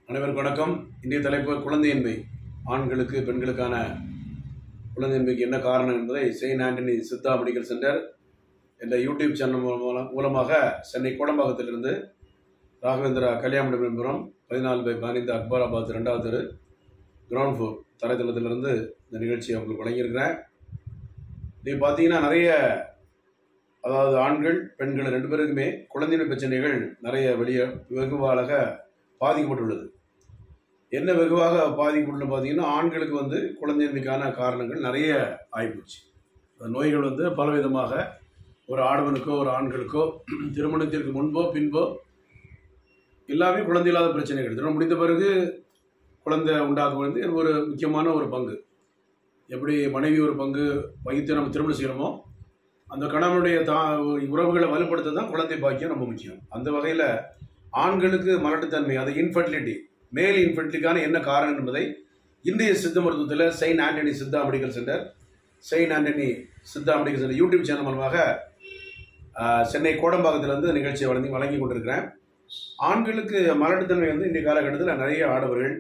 அனைவருக்கும் வணக்கம் இன்றைய தலைப்பு குழந்தையின்மை ஆண்களுக்கு பெண்களுக்கான குழந்தையின்மைக்கு என்ன காரணம் என்பதை saint Antony Siddha medical center என்ற யூடியூப் சேனல் மூலம் மூலமாக சென்னை கோடம்பாக்கத்திலிருந்து ராகவேந்திரா கல்யாணபுரம் பதினாலு பை பதினைந்து அக்பராபாத் ரெண்டாவது தெரு கிரவுண்ட் ஃப்ளோர் தரைத்தளத்திலிருந்து இந்த நிகழ்ச்சியை உங்களுக்கு வழங்கியிருக்கிறேன் நீ பார்த்தீங்கன்னா நிறைய அதாவது ஆண்கள் பெண்கள் ரெண்டு பேருக்குமே குழந்தையின்மை பிரச்சனைகள் நிறைய வெளியே வெகுவாக பாதிக்கப்பட்டுள்ளது என்ன வெகுவாக பாதிக்கப்பட்டுள்ள பார்த்தீங்கன்னா ஆண்களுக்கு வந்து குழந்தையின்மைக்கான காரணங்கள் நிறைய ஆகிப்போச்சு அந்த நோய்கள் வந்து பலவிதமாக ஒரு ஆடவனுக்கோ ஒரு ஆண்களுக்கோ திருமணத்திற்கு முன்போ பின்போ எல்லாமே குழந்தை இல்லாத பிரச்சனைகள் திருமணம் முடிந்த பிறகு குழந்தை உண்டாக்குவது வந்து ஒரு முக்கியமான ஒரு பங்கு எப்படி மனைவி ஒரு பங்கு வகித்து நம்ம திருமணம் செய்கிறோமோ அந்த கணவனுடைய தா உறவுகளை வலுப்படுத்த தான் குழந்தை பாக்கியம் ரொம்ப முக்கியம் அந்த வகையில் ஆண்களுக்கு மலட்டுத்தன்மை அது இன்ஃபர்டிலிட்டி மேல் இன்ஃபர்டிலிட்டிக்கான என்ன காரணம் என்பதை இந்திய சித்த மருத்துவத்தில் Saint Antony Siddha medical centre Saint Antony Siddha medical centre YouTube channel மூலமாக ஆஹ், சென்னை கோடம்பாக்கத்திலிருந்து நிகழ்ச்சியை வழங்கி வழங்கி கொண்டிருக்கிறேன் ஆண்களுக்கு மலட்டுத்தன்மை வந்து இன்றைய காலகட்டத்தில் நிறைய ஆடவர்கள்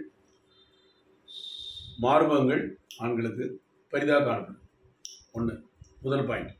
மார்பகங்கள் ஆண்களுக்கு பெரிதாக காணப்படும் ஒன்று முதல் பாயிண்ட்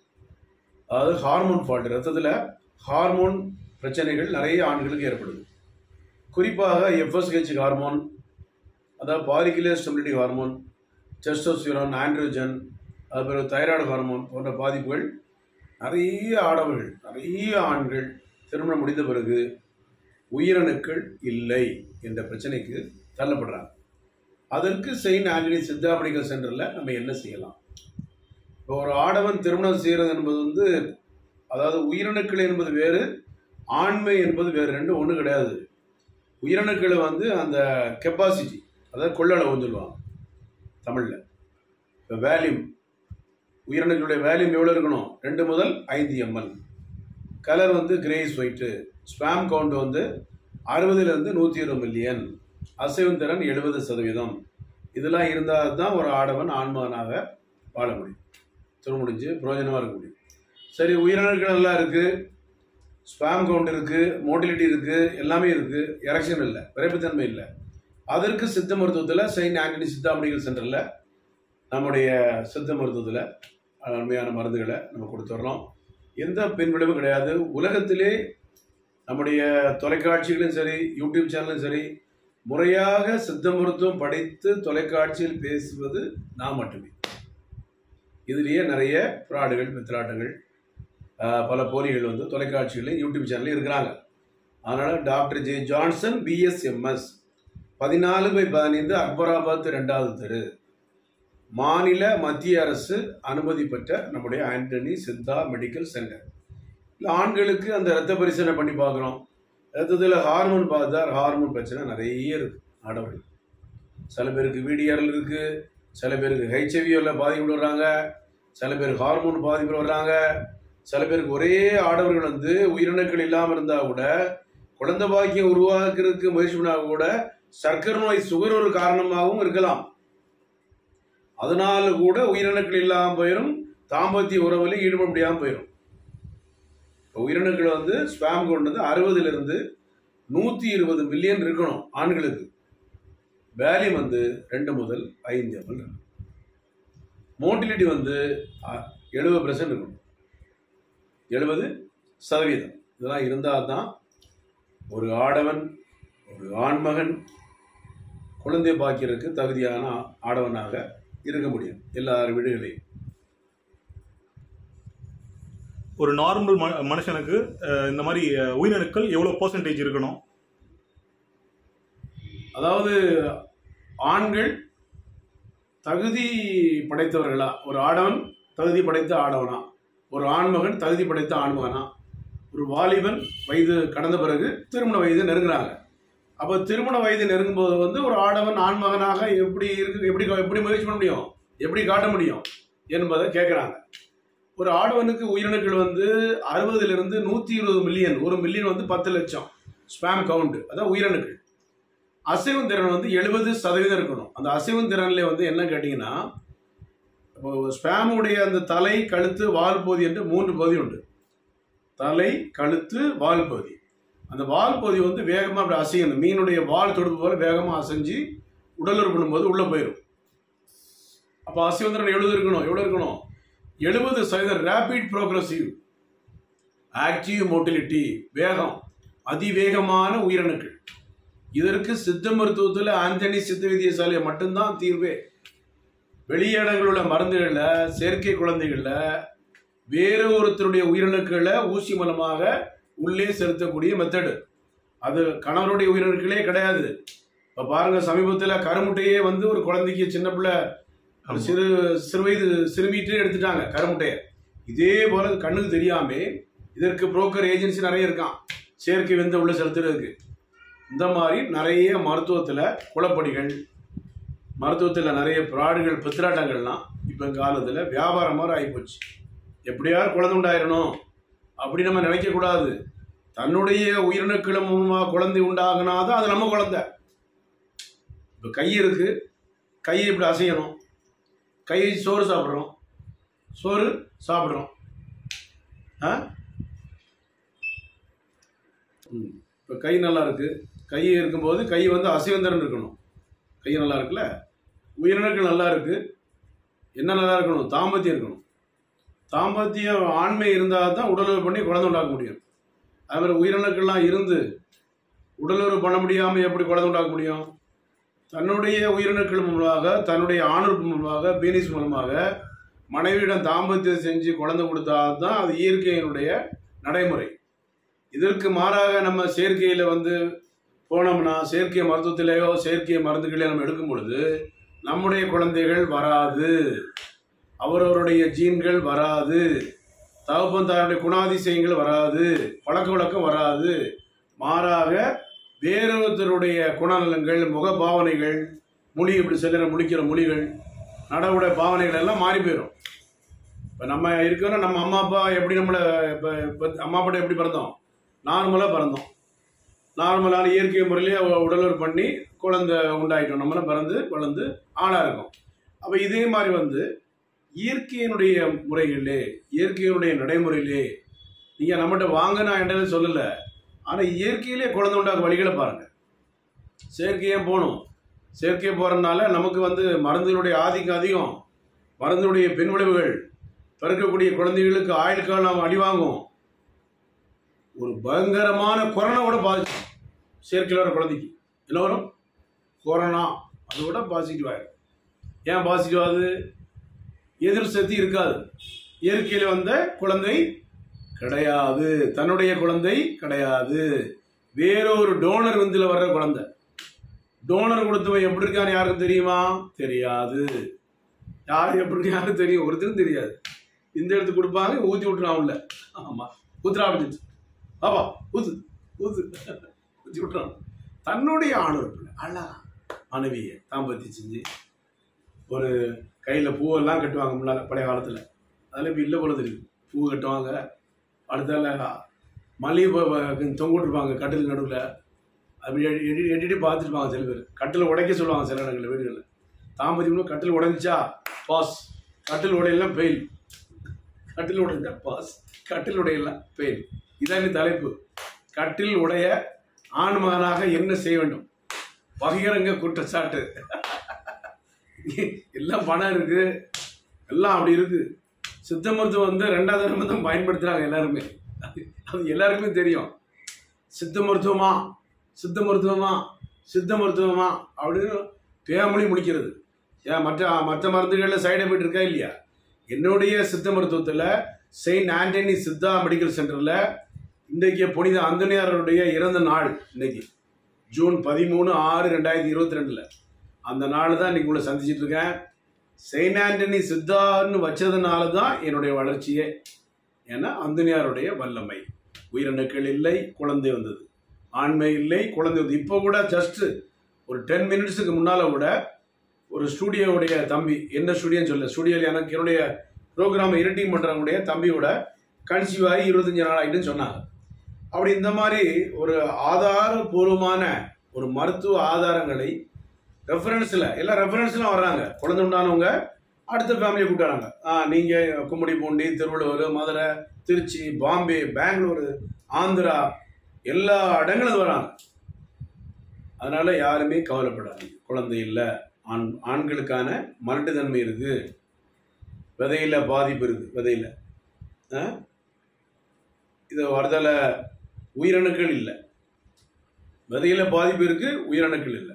அதாவது ஹார்மோன் ஃபால்ட் ரத்தத்தில் ஹார்மோன் பிரச்சனைகள் நிறைய ஆண்களுக்கு ஏற்படுது குறிப்பாக எஃப்எஸ்ஹெச் ஹார்மோன் அதாவது follicular stability hormone testosterone androgen அது பிறகு தைராய்டு ஹார்மோன் போன்ற பாதிப்புகள் நிறைய ஆடவர்கள் நிறைய ஆண்கள் திருமணம் முடிந்த பிறகு உயிரணுக்கள் இல்லை என்ற பிரச்சனைக்கு தள்ளப்படுறாங்க அதற்கு செயின்ட் ஆண்டனி சித்தா மெடிக்கல் சென்டரில் நம்ம என்ன செய்யலாம் இப்போ ஒரு ஆடவன் திருமணம் செய்கிறது என்பது வந்து அதாவது உயிரணுக்கள் என்பது வேறு ஆண்மை என்பது வேறு ரெண்டும் ஒன்று கிடையாது உயிரணுக்கள் வந்து அந்த கெப்பாசிட்டி அதாவது கொள்ளளவுன்னு சொல்லுவாங்க தமிழில் இப்போ வேல்யூம் உயிரணுக்களுடைய வேல்யூம் எவ்வளோ இருக்கணும் ரெண்டு முதல் ஐந்து எம்எல் கலர் வந்து கிரேஸ் ஒயிட்டு ஸ்பாம் கவுண்ட் வந்து அறுபதுலேருந்து நூற்றி இருபது மில்லியன் அசைவம் திறன் எழுபது சதவீதம் இதெல்லாம் இருந்தால் தான் ஒரு ஆடவன் ஆண்மகனாக வாழ முடியும் திரும்ப முடிஞ்சு பிரயோஜனமாக இருக்க முடியும் சரி உயிரினங்கள் எல்லாம் இருக்குது ஸ்பாம் கவுண்ட் இருக்குது மோட்டிலிட்டி இருக்குது எல்லாமே இருக்குது எரெக்ஷன் இல்லை விரைப்புத்தன்மை இல்லை அதற்கு சித்த மருத்துவத்தில் செயின்ட் ஆண்டனி சித்தா மெடிக்கல் சென்டரில் நம்முடைய சித்த மருத்துவத்தில் அருமையான மருந்துகளை நம்ம கொடுத்துட்றோம் எந்த பின் விளைவும் கிடையாது உலகத்திலே நம்முடைய தொலைக்காட்சிகளும் சரி யூடியூப் சேனலும் சரி முறையாக சித்த மருத்துவம் படித்து தொலைக்காட்சியில் பேசுவது நான் மட்டுமே இதுலேயே நிறைய ஃப்ராடுகள் பித்தலாட்டங்கள் ஆஹ், பல போலிகள் வந்து தொலைக்காட்சிகளில் யூடியூப் சேனலில் இருக்கிறாங்க அதனால் டாக்டர் ஜே ஜான்சன் பிஎஸ்எம்எஸ் பதினாலு பை பதினைந்து அக்பராபாத் ரெண்டாவது தெரு மாநில மத்திய அரசு அனுமதி பெற்ற நம்முடைய ஆண்டனி சித்தா மெடிக்கல் சென்டர் இல்லை ஆண்களுக்கு அந்த ரத்த பரிசோதனை பண்ணி பார்க்குறோம் ரத்தத்தில் ஹார்மோன் பார்த்தா ஹார்மோன் பிரச்சனை நிறைய இருக்கு ஆடவர்கள் சில பேருக்கு விடிஆர்எல் இருக்கு சில பேருக்கு ஹெச்ஐவியில் பாதிப்பு வர்றாங்க சில பேருக்கு ஹார்மோன் பாதிப்பு வர்றாங்க சில பேருக்கு ஒரே ஆடவர்கள் வந்து உயிரினங்கள் இல்லாமல் இருந்தால் கூட குழந்தை பாக்கியம் உருவாக்குறதுக்கு முயற்சி பண்ணால் கூட சர்க்கரை நோய் சுகர் ஒரு காரணமாகவும் இருக்கலாம் அதனால கூட உயிரினங்கள் இல்லாமல் போயிடும் தாம்பத்திய உறவில் ஈடுபட முடியாமல் போயிடும் இப்போ உயிரினங்கள் வந்து ஸ்பாம் கொண்டு வந்து அறுபதுலேருந்து நூற்றி இருபது மில்லியன் இருக்கணும் ஆண்களுக்கு வேல்யூம் வந்து ரெண்டு முதல் ஐந்து எம்எல் இருக்கணும் மோட்டிலிட்டி வந்து எழுபது பெர்சன்ட் இருக்கணும் எழுபது சதவீதம் இதெல்லாம் இருந்தால் தான் ஒரு ஆடவன் ஒரு ஆண்மகன் குழந்தை பாக்கியருக்கு தகுதியான ஆடவனாக இருக்க முடியும் எல்லார் வீடுகளையும் ஒரு நார்மல் ம- மனுஷனுக்கு அஹ், இந்த மாதிரி அஹ், உயிரணுக்கள் எவ்வளவு பர்சன்டேஜ் இருக்கணும் அதாவது ஆண்கள் தகுதி படைத்தவர்களா ஒரு ஆடவன் தகுதி படைத்த ஆடவனா ஒரு ஆண்மகன் தகுதி படைத்த ஆண்மகனா ஒரு வாலிபன் வயது கடந்த பிறகு திருமண வயது நெருங்குறாங்க அப்போ திருமண வயது நெருங்கும்போது வந்து ஒரு ஆடவன் ஆண்மகனாக எப்படி இருக்கு எப்படி எப்படி முயற்சி பண்ண முடியும் எப்படி காட்ட முடியும் என்பதை கேட்குறாங்க ஒரு ஆடவனுக்கு உயிரணுக்கள் வந்து அறுபதுலேருந்து நூற்றி இருபது மில்லியன் ஒரு மில்லியன் வந்து பத்து லட்சம் ஸ்பாம் கவுண்ட் அதான் உயிரணுக்கள் அசைவம் திறன் வந்து எழுபது சதவீதம் இருக்கணும் அந்த அசைவம் திறன்ல வந்து என்ன கேட்டிங்கன்னா இப்போ ஸ்பேமுடைய அந்த தலை கழுத்து வால் பகுதி என்று மூன்று பகுதி உண்டு தலை கழுத்து வால் பகுதி அந்த வால் பகுதி வந்து வேகமாக அப்படி அசையணும் மீனுடைய வால் தொடுப்பு போல வேகமாக அசைஞ்சு உடலுறவு பண்ணும்போது உள்ளே போயிடும் அப்போ அசைவந்திரன் எழுபது இருக்கணும் எவ்வளோ இருக்கணும் எழுபது சதவீதம் ரேபிட் ப்ரோக்ரஸிவ் ஆக்டிவ் மோட்டிலிட்டி வேகம் அதிவேகமான உயிரணுக்கள் இதற்கு சித்த மருத்துவத்தில் ஆந்தனி சித்த வைத்தியசாலை மட்டும்தான் தீர்வே வெளியிடங்களில் உள்ள மருந்துகளில் செயற்கை குழந்தைகளில் வேறு ஒருத்தருடைய உயிரணுக்களை ஊசி மூலமாக உள்ளே செலுத்தக்கூடிய மெத்தடு அது கணவருடைய உயிரணுக்களே கிடையாது இப்போ பாருங்க சமீபத்தில் கருமுட்டையே வந்து ஒரு குழந்தைக்கு சின்ன பிள்ளை ஒரு சிறு சிறு வயது சிறுமிட்டே எடுத்துட்டாங்க கருமுட்டையை இதே போல அது கண்ணுக்கு தெரியாம இதற்கு புரோக்கர் ஏஜென்சி நிறைய இருக்கான் செயற்கை விந்த உள்ள செலுத்துறதுக்கு இந்த மாதிரி நிறைய மருத்துவத்தில் குளப்படிகள் மருத்துவத்தில் நிறைய பிராடுகள் பித்திராட்டங்கள்லாம் இப்போ காலத்தில் வியாபாரம் மாதிரி ஆகிப்போச்சு எப்படியாவது குழந்தை உண்டாயிரணும் அப்படி நம்ம நினைக்கக்கூடாது தன்னுடைய உயிரணுக்கள் மூலமாக குழந்தை உண்டாகினாதான் அது நம்ம குழந்தை இப்போ கை இருக்கு கையை இப்படி அசையணும் கையை சோறு சாப்பிட்றோம் சோறு சாப்பிட்றோம் ஆ இப்போ கை நல்லா இருக்கு கை இருக்கும்போது கை வந்து அசைவந்தரன் இருக்கணும் கை நல்லா இருக்குல்ல உயிரினங்கள் நல்லா இருக்கு என்ன நல்லா இருக்கணும் தாம்பத்தியம் இருக்கணும் தாம்பத்தியம் ஆண்மை இருந்தால் தான் உடலுறவு பண்ணி குழந்தை உண்டாக்க முடியும் அது மாதிரி உயிரினங்கள்லாம் இருந்து உடலுறவு பண்ண முடியாமல் எப்படி குழந்தை உண்டாக்க முடியும் தன்னுடைய உயிரணுக்கள் மூலமாக தன்னுடைய ஆணுறுப்பு மூலமாக பீனிஸ் மூலமாக மனைவியிடம் தாம்பத்தியம் செஞ்சு குழந்தை கொடுத்தா தான் அது இயற்கையினுடைய நடைமுறை இதற்கு மாறாக நம்ம செயற்கையில் வந்து போனோம்னா செயற்கை மருத்துவத்திலேயோ செயற்கை மருந்துகளையோ நம்ம எடுக்கும் பொழுது நம்முடைய குழந்தைகள் வராது அவரவருடைய ஜீன்கள் வராது தகப்பன் தாருடைய குணாதிசயங்கள் வராது பழக்க வழக்கம் வராது மாறாக வேறொருத்தருடைய குணநலங்கள் முக பாவனைகள் மொழி இப்படி செல்லுற முழிக்கிற மொழிகள் நடவுட பாவனைகள் எல்லாம் மாறி போயிடும் இப்போ நம்ம இருக்கிற நம்ம அம்மா அப்பா எப்படி நம்மளை இப்போ இப்போ அம்மா அப்பா எப்படி பிறந்தோம் நார்மலாக பிறந்தோம் நார்மலான இயற்கை முறையிலே உடலுறவு பண்ணி குழந்தை உண்டாயிட்டோம் நம்மளும் பிறந்து வளர்ந்து ஆளாக இருக்கும் அப்போ இதே மாதிரி வந்து இயற்கையினுடைய முறைகளிலே இயற்கையினுடைய நடைமுறையிலே நீங்கள் நம்மகிட்ட வாங்க நான் என்கிட்ட சொல்லலை ஆனால் இயற்கையிலே குழந்தை உண்டாக்க வழிகளை பாருங்கள் செயற்கையே போகணும் செயற்கையை போகிறதுனால நமக்கு வந்து மருந்தினுடைய ஆதிக்கம் அதிகம் மருந்தினுடைய பின் விளைவுகள் பிறக்கக்கூடிய குழந்தைகளுக்கு ஆயுள் காலம் அடி வாங்கும் ஒரு பயங்கரமான கொரோனாவோட பாதிச்சு செயற்கையில் வர குழந்தைக்கு என்ன வரும் கொரோனா அதோட பாசிட்டிவ் ஆயிடும் ஏன் பாசிட்டிவ் ஆகுது எதிர் சக்தி இருக்காது இயற்கையில் வந்த குழந்தை கிடையாது தன்னுடைய குழந்தை கிடையாது வேறொரு டோனர் விந்தில் வர்ற குழந்தை டோனர் கொடுத்தவன் எப்படி இருக்கான்னு யாருக்கும் தெரியுமா தெரியாது யார் எப்படி இருக்கு யாரும் தெரியும் ஒருத்தரும் தெரியாது இந்த எடுத்து கொடுப்பாங்க ஊற்றி விட்டுறான் உள்ள ஆமாம் ஊத்துறா அப்படின்னு பாப்பா ஊத்து ஊத்து ஊற்றி விட்டுறான் தன்னுடைய ஆணுறுப்பில் அழகா மனைவியை தாம்பத்தி செஞ்சு ஒரு கையில் பூவெல்லாம் கட்டுவாங்க முன்னால பழைய காலத்தில் அதில் இப்போ இல்லை போல தெரியும் பூ கட்டுவாங்க அடுத்தால மல்லிகை பூ தொங்கிட்டுருப்பாங்க கட்டில் நடுவில் அப்படி எடி எடி எடிட்டு பார்த்துருப்பாங்க சில பேர் கட்டில் உடைக்க சொல்லுவாங்க சில இடங்களில் வீடுகளில் தாம்பத்தியம்னு கட்டில் உடைஞ்சிச்சா பாஸ் கட்டில் உடையெல்லாம் பெயில் கட்டில் உடைஞ்சா பாஸ் கட்டில் உடையெல்லாம் பெயில் இதான் இந்த தலைப்பு கட்டில் உடைய ஆண் மகனாக என்ன செய்ய வேண்டும் பகிரங்க குற்றச்சாட்டு எல்லாம் பணம் இருக்கு எல்லாம் அப்படி இருக்கு சித்த மருத்துவம் வந்து ரெண்டாவது தடவை தான் பயன்படுத்துறாங்க எல்லாருமே அது அது எல்லாருக்குமே தெரியும் சித்த மருத்துவமா சித்த மருத்துவமா சித்த மருத்துவமா அப்படின்னு பேமொழி முடிக்கிறது ஏன் மற்ற மற்ற மருந்துகளில் சைடு எஃபெக்ட் இருக்கா இல்லையா என்னுடைய சித்த மருத்துவத்தில் செயின்ட் ஆண்டனி சித்தா மெடிக்கல் சென்டரில் இன்றைக்கு புனித அந்தனியாருடைய இறந்த நாள் இன்னைக்கு ஜூன் பதிமூணு ஆறு ரெண்டாயிரத்தி இருபத்தி ரெண்டில் அந்த நாள் தான் இன்னைக்கு உங்களை சந்திச்சிட்டு இருக்கேன் செயின்ட் ஆண்டனி சித்தான்னு வச்சதுனால தான் என்னுடைய வளர்ச்சியே ஏன்னா அந்தனியாருடைய வல்லமை உயிரணுக்கள் இல்லை குழந்தை வந்தது ஆண்மை இல்லை குழந்தை வந்தது இப்போ கூட ஜஸ்ட் ஒரு டென் மினிட்ஸுக்கு முன்னால் கூட ஒரு ஸ்டூடியோவுடைய தம்பி என்ன ஸ்டூடியோன்னு சொல்ல ஸ்டூடியோவில் எனக்கு என்னுடைய ப்ரோக்ராமை எடிட்டிங் பண்ணுறவங்களுடைய தம்பியோட கன்சீவ் ஆகி இருபத்தஞ்சி நாள் ஆகிட்டுன்னு சொன்னாங்க அப்படி இந்த மாதிரி ஒரு ஆதாரபூர்வமான ஒரு மருத்துவ ஆதாரங்களை ரெஃபரன்ஸில் எல்லாம் ரெஃபரன்ஸ்லாம் வர்றாங்க குழந்தை உண்டானவங்க அடுத்த ஃபேமிலியை கூப்பிட்டாங்க ஆ நீங்கள் கும்மிடிப்பூண்டி திருவள்ளூர் மதுரை திருச்சி பாம்பே பெங்களூரு ஆந்திரா எல்லா இடங்களும் வராங்க அதனால யாருமே கவலைப்படாதீங்க குழந்தை இல்லை ஆண் ஆண்களுக்கான மலட்டுத்தன்மை இருக்கு விதையில பாதிப்பு இருக்கு விதையில ஆ? இது வரதால உயிரணுக்கள் இல்லை விதையில பாதிப்பு இருக்கு உயிரணுக்கள் இல்லை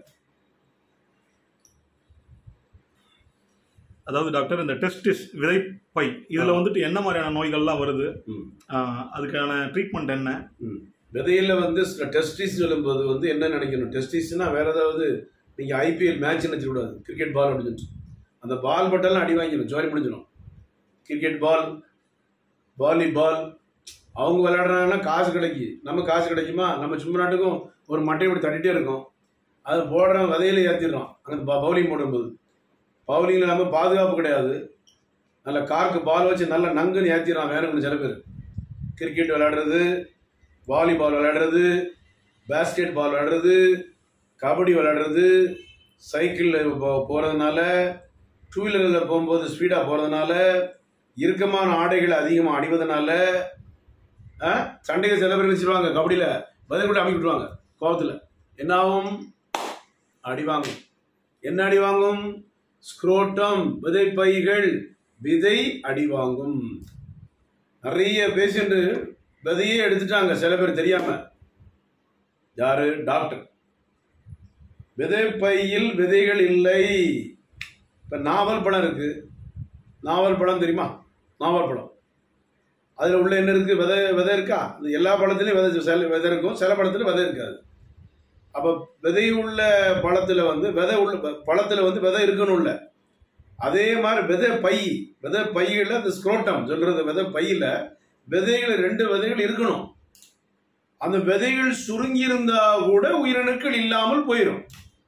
அதாவது டாக்டர் இந்த டெஸ்டிஸ் விதைப்பை இதுல ஆ. வந்துட்டு என்ன மாதிரியான நோய்கள்லாம் வருது ம் ஆஹ் அதுக்கான ட்ரீட்மெண்ட் என்ன ம். விதையில வந்து டெஸ்டிஸ் சொல்லும்போது வந்து என்ன நினைக்கணும் டெஸ்டிஸ்னா வேற ஏதாவது நீங்க ஐபிஎல் மேட்ச் நினைச்சிடக்கூடாது கிரிக்கெட் பால் அப்படின்னு சொல்லி அந்த பால் பட்டெல்லாம் அடி வாங்கிடும் ஜோலி முடிஞ்சிடும் கிரிக்கெட் பால் வாலிபால் அவங்க விளையாடுறாங்கன்னா காசு கிடைக்கி நம்ம காசு கிடைக்குமா நம்ம சும்மா நாட்டுக்கும் ஒரு மட்டையை இப்படி தட்டிகிட்டே இருக்கோம் அது போடுறோம் விதையில ஏற்றிடுறோம் அங்கே பவுலிங் போடும்போது பவுலிங் இல்லாமல் பாதுகாப்பு கிடையாது நல்ல கார்க்கு பால் வச்சு நல்லா நங்குன்னு ஏற்றிடுறான் வேணும்னு சில பேர் கிரிக்கெட் விளையாடுறது வாலிபால் விளையாடுறது பேஸ்கெட் பால் விளையாடுறது கபடி விளையாடுறது சைக்கிளில் போகிறதுனால டூ வீலரில் போகும்போது ஸ்பீடாக போகிறதுனால இறுக்கமான ஆடைகள் அதிகமாக அணிவதனால ஆ, சண்டையில் சில பேர் வச்சிருவாங்க கபடியில் பதில் கூட அமைக்க விட்டுருவாங்க கோபத்தில் என்ன ஆகும் அடி வாங்கும் என்ன அடி வாங்கும் ஸ்க்ரோட்டம் விதை பைகள் விதை அடி வாங்கும் நிறைய பேஷண்ட் விதையே எடுத்துட்டாங்க சில பேர் தெரியாம யாரு டாக்டர் விதை பையில் விதைகள் இல்லை இப்ப நாவல் பழம் இருக்கு நாவல் பழம் தெரியுமா நாவல் பழம் அதுல உள்ள என்ன இருக்கு விதை விதை இருக்கா இது எல்லா பழத்துலயும் விதை சில விதை இருக்கும் சில பழத்துல விதை இருக்காது அப்ப விதை உள்ள பழத்துல வந்து விதை உள்ள பழத்துல வந்து விதை இருக்கணும்ல அதே மாதிரி விதை பை விதை பையில அந்த ஸ்க்ரோட்டம் சொல்றது விதை பையில விதைகள் ரெண்டு விதைகள் இருக்கணும் அந்த விதைகள் சுருங்கி இருந்தா கூட உயிரணுக்கள் இல்லாமல் போயிடும்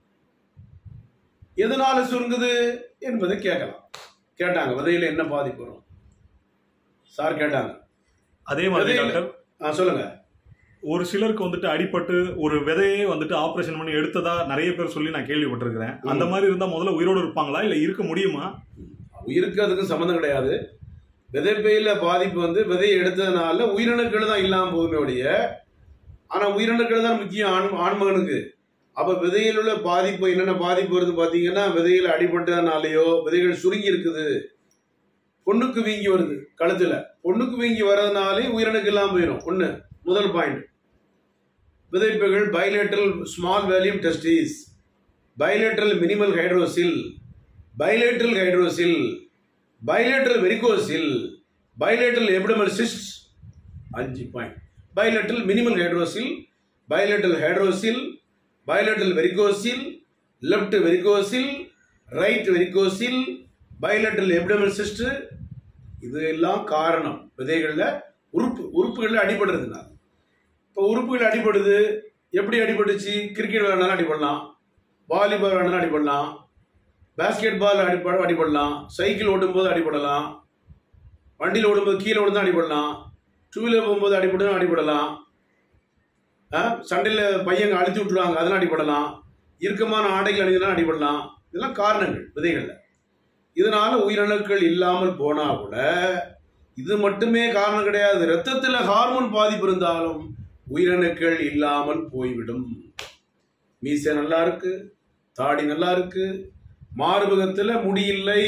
எதனால சுருங்குது என்பதை கேட்கலாம் கேட்டாங்க விதையில என்ன பாதிப்பு வரும் சார் கேட்டாங்க அதே மாதிரி விதையில- டாக்டர் ஆ சொல்லுங்க ஒரு சிலருக்கு வந்துட்டு அடிபட்டு ஒரு விதையே வந்துட்டு ஆபரேஷன் பண்ணி எடுத்ததா நிறைய பேர் சொல்லி நான் கேள்விப்பட்டிருக்கிறேன் அந்த மாதிரி இருந்தா முதல்ல உயிரோடு இருப்பாங்களா இல்ல இருக்க முடியுமா உயிருக்கு அதுக்கும் சம்மந்தம் கிடையாது விதைப்பையில பாதிப்பு வந்து விதையை எடுத்ததுனால உயிரணுக்கள் தான் இல்லாம போகுமே ஒழிய ஆனா உயிரணுக்கள் தான் முக்கியம் ஆண் ஆண்மகனுக்கு அப்ப விதையில் உள்ள பாதிப்பு என்னென்ன பாதிப்பு வருது பாத்தீங்கன்னா விதையில் அடிபட்டதுனாலயோ விதைகள் சுருங்கி இருக்குது பொண்ணுக்கு வீங்கி வருது கழுத்துல பொண்ணுக்கு வீங்கி வர்றதுனாலே உயிரணுக்கு இல்லாம போயிடும் ஒண்ணு முதல் பாயிண்ட் விதைப்புகள் bilateral small volume testis bilateral minimal hydrocele bilateral hydrocele bilateral varicocele bilateral epididymal cyst அஞ்சு point bilateral minimal hydrocele bilateral hydrocele bilateral varicocele left varicocele right varicocele bilateral epididymal cyst இது எல்லாம் காரணம் விதைகளில் உறுப்பு உறுப்புகளில் அடிபடுறதுனால இப்போ உறுப்புகள் அடிபடுது எப்படி அடிபட்டுச்சு கிரிக்கெட் விளையாடினாலும் அடிபடலாம் வாலிபால் விளையாடினாலும் அடிபடலாம் பேஸ்கெட் பால் அடிப்பட அடிபடலாம் சைக்கிள் ஓட்டும்போது அடிபடலாம் வண்டியில் ஓடும்போது கீழே ஓடுதான் அடிபடலாம் டூ வீலர் போகும்போது அடிபடுதும் அடிபடலாம் ஆ, சண்டையில் பையங்க அழுத்தி விட்டுருவாங்க அதெல்லாம் அடிபடலாம் இறுக்கமான ஆடைகள் அணிந்தெல்லாம் அடிபடலாம் இதெல்லாம் காரணங்கள் விதைகளில் இதனால உயிரணுக்கள் இல்லாமல் போனா கூட இது மட்டுமே காரணம் கிடையாது ரத்தத்தில் ஹார்மோன் பாதிப்பு இருந்தாலும் உயிரணுக்கள் இல்லாமல் போய்விடும் மீசை நல்லா இருக்கு தாடி நல்லா இருக்கு மார்பகத்துல முடி இல்லை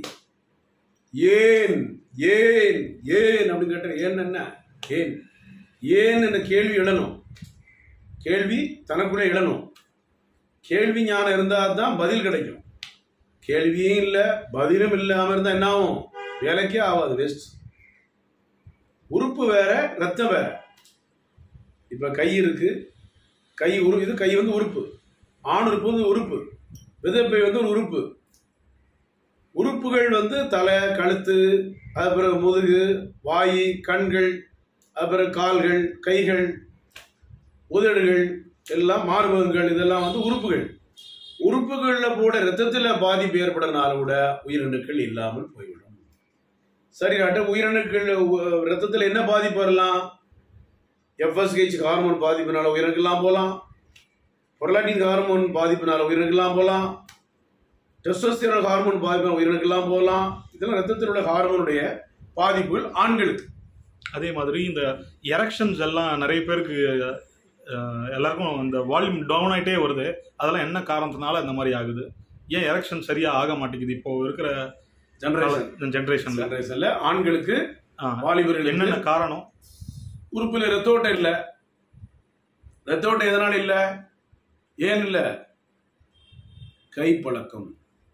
ஏன் ஏன் ஏன் அப்படின்னு கேட்ட ஏன் என்ன ஏன் ஏன் என்ற கேள்வி எழணும் கேள்வி தனக்குள்ளே எழணும் கேள்வி ஞானம் இருந்தால் தான் பதில் கிடைக்கும் கேள்வியும் இல்லை பதிலும் இல்லாமல் இருந்தால் என்ன ஆகும் வேலைக்கே ஆகாது வேஸ்ட் உறுப்பு வேற ரத்தம் வேற இப்போ கை இருக்கு கை உரு இது கை வந்து உறுப்பு ஆண் உறுப்பு வந்து உறுப்பு விதைப்பை வந்து ஒரு உறுப்பு உறுப்புகள் வந்து தலை கழுத்து அது பிறகு முதுகு வாய் கண்கள் அது பிறகு கால்கள் கைகள் உதடுகள் எல்லாம் மார்பகங்கள் இதெல்லாம் வந்து உறுப்புகள் உறுப்புகளில் கூட ரத்தத்தில் பாதிப்பு ஏற்படுறதுனால கூட உயிரணுக்கள் இல்லாமல் போய்விடும் சரி அட்ட உயிரணுக்கள் உ- ரத்தத்தில் என்ன பாதிப்பு வரலாம் எஃப்எஸ்ஹெச் ஹார்மோன் பாதிப்பினால உயிரினங்கள்லாம் போகலாம் பொருளாட்டின் ஹார்மோன் பாதிப்பினால உயிரினங்கள்லாம் போகலாம் டெஸ்டோஸ்டிரான் ஹார்மோன் பாதிப்பினால உயிரினங்கள்லாம் போகலாம் இதெல்லாம் ரத்தத்தில் உள்ள ஹார்மோனுடைய பாதிப்புகள் ஆண்களுக்கு அதே மாதிரி இந்த எரக்ஷன்ஸ் எல்லாம் நிறைய பேருக்கு அஹ், எல்லாருக்கும் இந்த வால்யூம் டவுன் ஆயிட்டே வருது அதெல்லாம் என்ன காரணத்தினால இந்த மாதிரி ஆகுது ஏன் எரெக்ஷன் சரியா ஆக மாட்டேங்குது இப்போ இருக்கிற ஜெனரேஷன் ஜென்ரேஷன்ல ஜெனரேஷன்ல ஆண்களுக்கு வாலிபர்கள் என்னென்ன காரணம் உறுப்புல ரத்த ஓட்டம் இல்ல ரத்த ஓட்டம் எதனால இல்ல ஏன் இல்ல கை பழக்கம்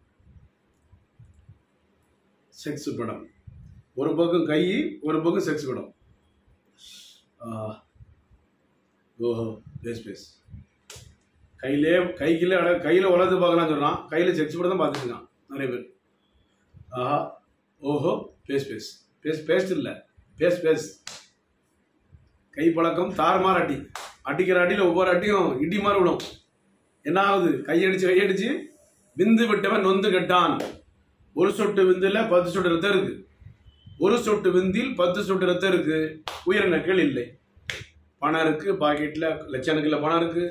செக்ஸ் படம் ஒரு பக்கம் கை ஒரு பக்கம் செக்ஸ் படம் ஆ. ஓஹோ பேஸ் பேஸ் கையிலே கைக்கில அட கையில் உலகத்தை பார்க்கலாம் சொல்கிறான் கையில் செக்ஸ் படம் தான் பார்த்துட்டு இருக்கான் நிறைய பேர் ஆஹா ஓஹோ பேஸ் பேஸ் பேஸ் பேஸ்ட் இல்லை பேஸ் பேஸ் கை பழக்கம் தாறுமாறு அடி அடிக்கிற அடியில் ஒவ்வொரு அடியும் இடி மாதிரி விடும் என்ன ஆகுது கையடிச்சு கையடிச்சு விந்து விட்டவன் நொந்து கெட்டான் ஒரு சொட்டு விந்துல பத்து சொட்டு ரத்தம் இருக்கு ஒரு சொட்டு விந்தில் பத்து சொட்டு ரத்தம் இருக்கு உயிரினங்கள் இல்லை பணம் இருக்கு பாக்கெட்ல லட்சக்கணக்கில் பணம் இருக்கு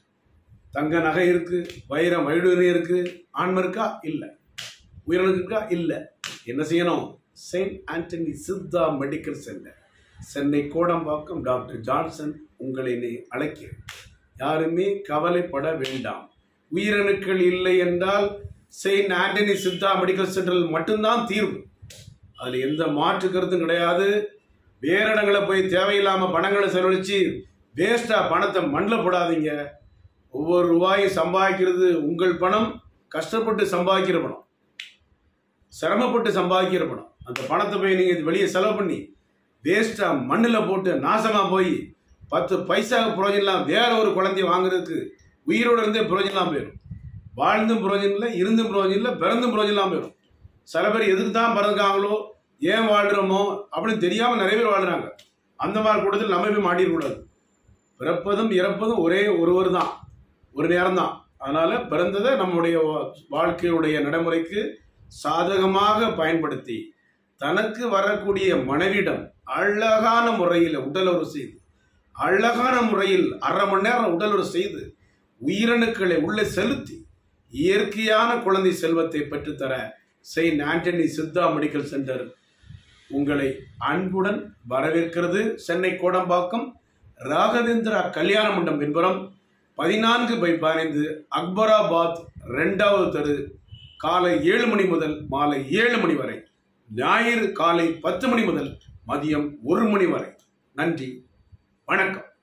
தங்க நகை இருக்கு வைரம் வைடூரியம் இருக்கு ஆன்ம இருக்கா இல்லை உயிரினம் இருக்கா இல்லை என்ன செய்யணும் Saint Antony Siddha medical centre Chennai Kodambakkam doctor Johnson உங்களை நே- அழைக்கிறேன் யாருமே கவலைப்பட வேண்டாம் உயிரணுக்கள் இல்லை என்றால் செயின்ட் ஆண்டனி சித்தா மெடிக்கல் சென்டரில் மட்டும்தான் தீர்வு அதில் எந்த மாற்று கருத்தும் கிடையாது வேற இடங்களை போய் தேவையில்லாம பணங்களை செலவழிச்சு வேஸ்டா பணத்தை மண்ணில் போடாதீங்க ஒவ்வொரு ரூபாயும் சம்பாதிக்கிறது உங்கள் பணம் கஷ்டப்பட்டு சம்பாதிக்கிற பணம் சிரமப்பட்டு சம்பாதிக்கிற பணம் அந்த பணத்தை போய் நீங்கள் வெளியே செலவு பண்ணி வேஸ்ட்டாக மண்ணில் போட்டு நாசமாக போய் பத்து பைசாவுக்கு பிரயோஜனம் இல்லாம வேற ஒரு குழந்தைய வாங்குறதுக்கு உயிரோடு இருந்தே பிரயோஜனம் இல்லாம போயிடும் வாழ்ந்தும் பிரயோஜனம் இல்லை இருந்தும் பிரயோஜனம் இல்லை பிறந்தும் பிரயோஜனம் இல்லாம போயிடும் சில பேர் எதுக்கு தான் பிறந்தாங்களோ ஏன் வாழ்கிறோமோ அப்படின்னு தெரியாமல் நிறைய பேர் வாழ்கிறாங்க அந்த மாதிரி கூட்டத்தில் நம்ம போய் மாட்டிடக்கூடாது பிறப்பதும் இறப்பதும் ஒரே ஒருவர் தான் ஒரு நேரம் தான் அதனால பிறந்ததை நம்முடைய வா- வாழ்க்கையுடைய நடைமுறைக்கு சாதகமாக பயன்படுத்தி தனக்கு வரக்கூடிய மனைவிடம் அழகான முறையில் உடலுறவு செய்து அழகான முறையில் அரை மணி நேரம் உடலுறவு செய்து உயிரணுக்களை உள்ளே செலுத்தி இயற்கையான குழந்தை செல்வத்தை பெற்றுத்தர Saint Antony Siddha medical centre உங்களை அன்புடன் வரவேற்கிறது சென்னை கோடம்பாக்கம் ராகவேந்திரா கல்யாண மண்டபம் பின்புறம் பதினான்கு பை பதினைந்து அக்பராபாத் ரெண்டாவது தெரு காலை ஏழு மணி முதல் மாலை ஏழு மணி வரை ஞாயிறு காலை பத்து மணி முதல் மதியம் ஒரு மணி வரை நன்றி வணக்கம்